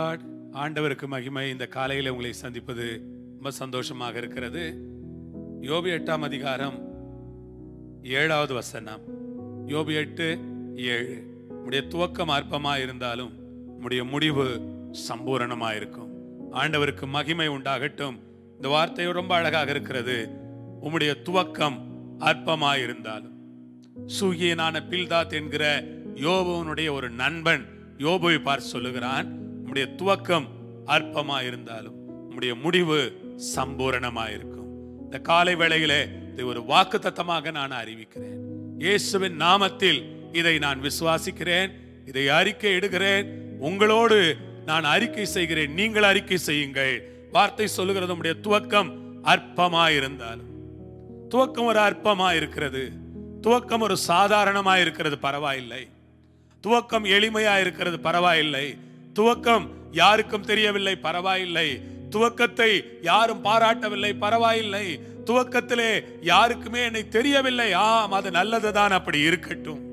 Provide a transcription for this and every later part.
Lord ஆண்டவருக்கு மகிமை இந்த காலையில் உங்களை சந்திப்பது ரொம்ப சந்தோஷமாக இருக்கிறது யோபு எட்டாம் அதிகாரம் ஏழாவது வசனம் யோபு எட்டு ஏழு உடைய துவக்கம் அற்பமா இருந்தாலும் உடைய முடிவு சம்பூரணமா இருக்கும் ஆண்டவருக்கு மகிமை உண்டாகட்டும் இந்த வார்த்தை ரொம்ப அழகாக இருக்கிறது உம்முடைய துவக்கம் அற்பமா இருந்தாலும் சூகியனான பில்தாத் என்கிற யோபுவனுடைய ஒரு நண்பன் யோபுவை பார்த்து சொல்லுகிறான் உம்முடைய துவக்கம் அற்பமா இருந்தாலும் உம்முடைய முடிவு சம்பூரணமா இருக்கும் இந்த காலை வேளையிலே இதை ஒரு வாக்கு நான் அறிவிக்கிறேன் இயேசுவின் நாமத்தில் இதை நான் விசுவாசிக்கிறேன் இதை அறிக்கை இடுகிறேன் உங்களோடு நான் அறிக்கை செய்கிறேன் நீங்கள் அறிக்கை செய்யுங்கள் வார்த்தை சொல்லுகிறது உம்முடைய துவக்கம் அற்பமா இருந்தாலும் துவக்கம் ஒரு அற்பமா இருக்கிறது துவக்கம் ஒரு சாதாரணமா இருக்கிறது பரவாயில்லை துவக்கம் எளிமையா இருக்கிறது பரவாயில்லை துவக்கம் யாருக்கும் தெரியவில்லை பரவாயில்லை துவக்கத்தை யாரும் பாராட்டவில்லை பரவாயில்லை துவக்கத்திலே யாருக்குமே என்னை தெரியவில்லை ஆம் அது நல்லதுதான் அப்படி இருக்கட்டும்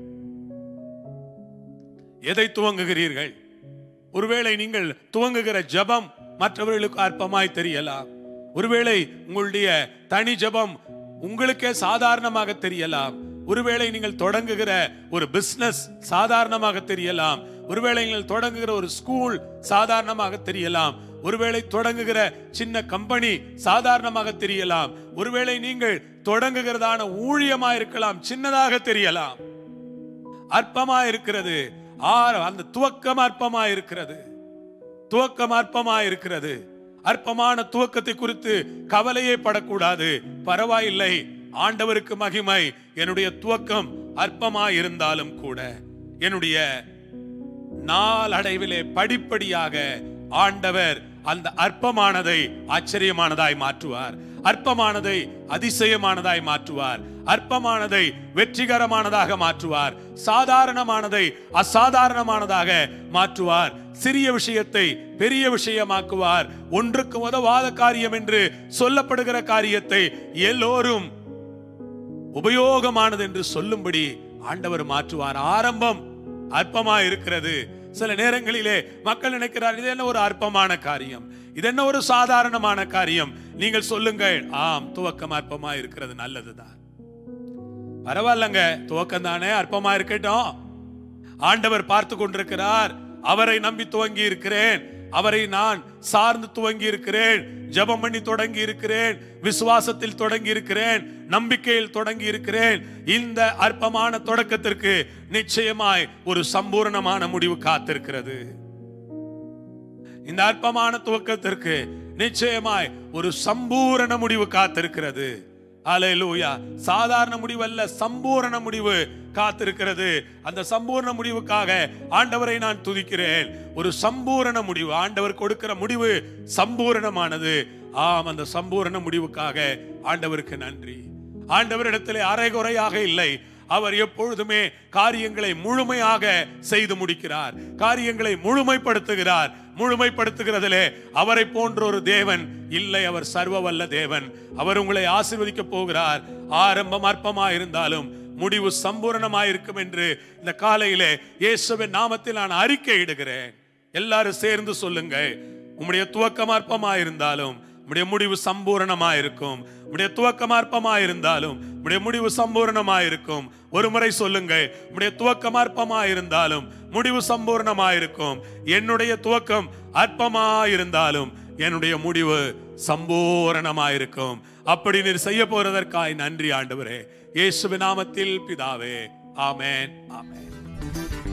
எதை துவங்குகிறீர்கள் ஒருவேளை நீங்கள் துவங்குகிற ஜெபம் மற்றவர்களுக்கு அற்பமாய் தெரியலாம் ஒருவேளை உங்களுடைய தனி ஜெபம் உங்களுக்கே சாதாரணமாக தெரியலாம் ஒருவேளை நீங்கள் தொடங்குகிற ஒரு பிசினஸ் சாதாரணமாக தெரியலாம் ஒருவேளை நீங்கள் தொடங்குகிற ஒரு ஸ்கூல் சாதாரணமாக தெரியலாம் ஒருவேளை தொடங்குகிற சின்ன கம்பெனி சாதாரணமாக தெரியலாம் ஒருவேளை நீங்கள் தொடங்குகிறதான ஊழியமா இருக்கலாம் சின்னதாக தெரியலாம் அற்பமா இருக்கிறது ஆ- அந்த துவக்கம் அற்பமா இருக்கிறது துவக்கம் அற்பமா இருக்கிறது அற்பமான துவக்கத்தை குறித்து கவலையே படக்கூடாது பரவாயில்லை ஆண்டவருக்கு மகிமை என்னுடைய துவக்கம் அற்பமா இருந்தாலும் கூட என்னுடைய நாளடைவிலே படிப்படியாக ஆண்டவர் அந்த அற்பமானதை ஆச்சரியமானதாய் மாற்றுவார் அற்பமானதை அதிசயமானதாய் மாற்றுவார் அற்பமானதை வெற்றிகரமானதாக மாற்றுவார் சாதாரணமானதை அசாதாரணமானதாக மாற்றுவார் சிறிய விஷயத்தை பெரிய விஷயமாக்குவார் ஒன்றுக்கு உதவாத காரியம் என்று சொல்லப்படுகிற காரியத்தை எல்லோரும் உபயோகமானது என்று சொல்லும்படி ஆண்டவர் மாற்றுவார் ஆரம்பம் அற்பமா இருக்கிறது சில நேரங்களிலே மக்கள் நினைக்கிறார் இது என்ன ஒரு அற்பமான காரியம் இது என்ன ஒரு சாதாரணமான காரியம் நீங்கள் சொல்லுங்கள் ஆம் துவக்கம் அற்பமா இருக்கிறது நல்லதுதான் பரவாயில்லங்க துவக்கம் தானே அற்பமா இருக்கட்டும் ஆண்டவர் பார்த்து கொண்டிருக்கிறார் அவரை நம்பி துவங்கி இருக்கிறேன் அவரை நான் சார்ந்து துவங்கி இருக்கிறேன் ஜெபம் பண்ணி தொடங்கி இருக்கிறேன் விசுவாசத்தில் தொடங்கி இருக்கிறேன் நம்பிக்கையில் தொடங்கி இருக்கிறேன் இந்த அற்பமான தொடக்கத்திற்கு நிச்சயமாய் ஒரு சம்பூர்ணமான முடிவு காத்திருக்கிறது இந்த அற்பமான துவக்கத்திற்கு நிச்சயமாய் ஒரு சம்பூரண முடிவு காத்திருக்கிறது அலையலூயா சாதாரண முடிவு அல்ல சம்பூரண முடிவு காத்திருக்கிறது அந்த சம்பூர்ண முடிவுக்காக ஆண்டவரை நான் துதிக்கிறேன் ஒரு சம்பூரண முடிவு ஆண்டவர் கொடுக்கிற முடிவு சம்பூரணமானது ஆம் அந்த சம்பூரண முடிவுக்காக ஆண்டவருக்கு நன்றி ஆண்டவரிடத்திலே அரைகுறையாக இல்லை அவர் எப்பொழுதுமே காரியங்களை முழுமையாக செய்து முடிக்கிறார் காரியங்களை முழுமைப்படுத்துகிறார் முழுமைப்படுத்துகிறதிலே அவரை போன்ற ஒரு தேவன் இல்லை அவர் சர்வ வல்ல தேவன் அவர் உங்களை ஆசீர்வதிக்க போகிறார் ஆரம்பம் அற்பமா இருந்தாலும் முடிவு சம்பூரணமாயிருக்கும் என்று இந்த காலையிலே இயேசுவின் நாமத்தில் நான் அறிக்கை இடுகிறேன் எல்லாரும் சேர்ந்து சொல்லுங்க உம்முடைய துவக்கம் அற்பமா இருந்தாலும் உம்முடைய முடிவு சம்பூரணமா இருக்கும் உம்முடைய துவக்கம் அற்பமா இருந்தாலும் உம்முடைய முடிவு சம்பூரணமா இருக்கும் ஒரு முறை சொல்லுங்க உம்முடைய துவக்கம் அற்பமா இருந்தாலும் முடிவு சம்பூரணமா இருக்கும் என்னுடைய துவக்கம் அற்பமா இருந்தாலும் என்னுடைய முடிவு சம்பூரணமா இருக்கும் அப்படி நீர் செய்ய போறதற்காய் நன்றி ஆண்டவரே இயேசுவின் நாமத்தில் பிதாவே ஆமென் ஆமென்